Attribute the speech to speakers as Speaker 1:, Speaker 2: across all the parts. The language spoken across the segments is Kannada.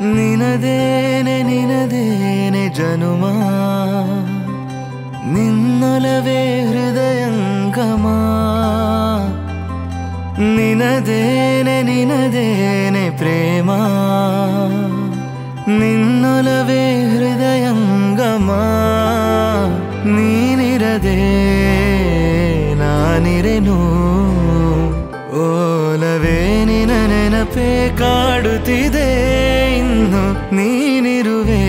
Speaker 1: ನಿನದೇನೆ ನಿನದೇನೆ ಜನುಮ ನಿನ್ನೊಲವೇ ಹೃದಯಂಗಮ ನಿನದೇನೆ ನಿನದೇನೆ ಪ್ರೇಮ ನಿನ್ನೊಲವೇ ಹೃದಯಂಗಮ ನೀನಿರದೆ ನಾನಿರೆನು ಓಲವೇ ನಿನ ನೆನಪೇ ಕಾಡುತ್ತಿದೆ ಇನ್ನು ನೀನಿರುವೆ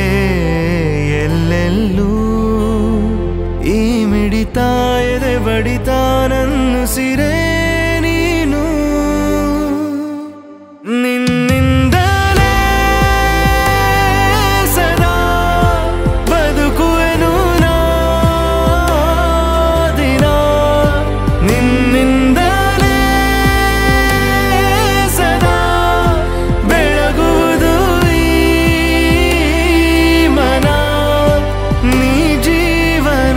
Speaker 1: ಎಲ್ಲೆಲ್ಲೂ ಈ ಮಿಡಿತ ಎದೆ ಬಡಿತ ನನ್ನು ಸಿರೆ ನೀನು ನಿನ್ನಿಂದಲೇ ಸದಾ ಬದುಕುವೆನು ನಾ ದಿನ ನಿನ್ನಿಂದಲೇ ಸದಾ ಬೆಳಗುವುದು ಈ ಮನ ನೀ ಜೀವನ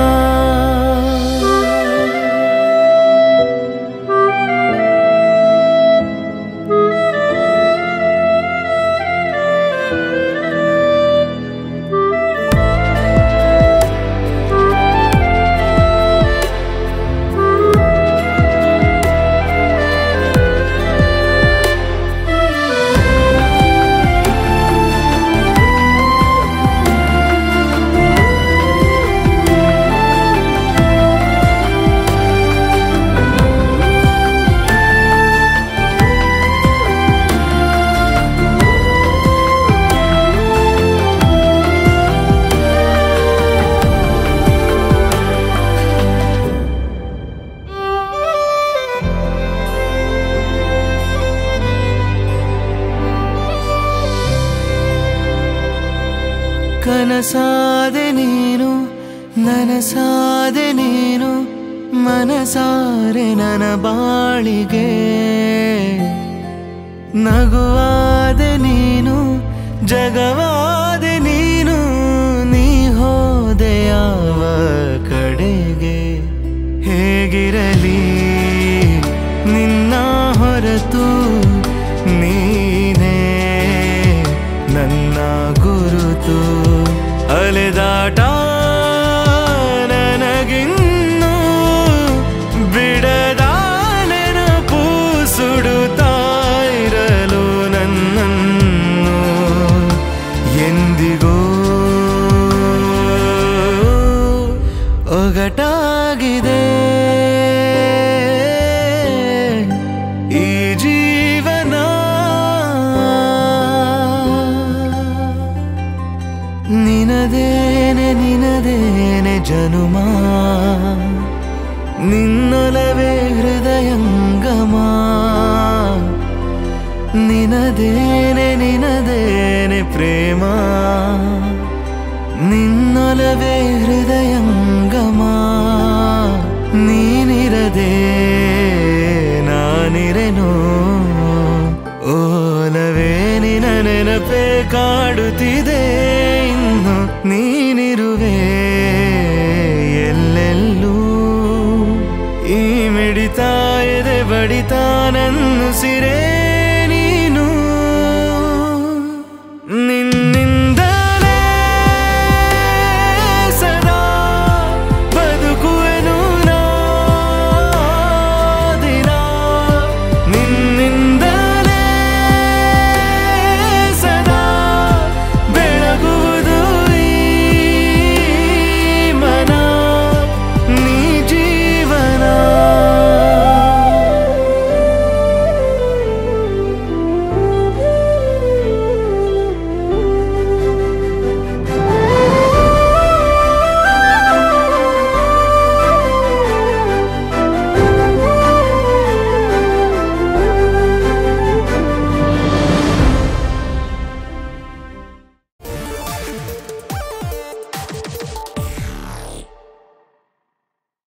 Speaker 1: ಕನಸಾದೆ ನೀನು ನನಸಾದೆ ನೀನು ಮನಸಾರೆ ನನ್ನ ಬಾಳಿಗೆ ನಗುವಾದೆ ನೀನು ಜಗವಾದೆ ನೀನು ನೀ ಹೋದೆ ಯಾವ ಕಡೆಗೆ ಹೇಗಿರಲಿ ನಿನ್ನ ಹೊರತು ನೀನೇ ನನ್ನ ಗುರುತು ಅಲೆದಾಟ ನನಗಿನ್ನು ಬಿಡದ ನೆನಪು ಸುಡುತ್ತಾ ಇರಲು ನನ್ನನ್ನು ಎಂದಿಗೂ ಒಗಟಾಗಿದೆ ಈ ಜೀವನ ನಿನದೇನೆ ನಿನದೇನೆ ಜನುಮ ನಿನ್ನೊಲವೇ ಹೃದಯಂಗಮ ನಿನದೇನೆ ನಿನದೇನೆ ಪ್ರೇಮ ನಿನ್ನೊಲವೇ ಹೃದಯಂಗಮ ನೀನಿರದೆ ನಾನಿರೆನು ಓಲವೇ ನಿನ ನೆನಪೇ ಕಾಡುತ್ತಿದೆ ಇನ್ನು ನೀನಿರುವೆ ಎಲ್ಲೆಲ್ಲೂ ಈ ಮಿಡಿತ ಎದೆ ಬಡಿತ ನನ್ನು ಸಿರೆ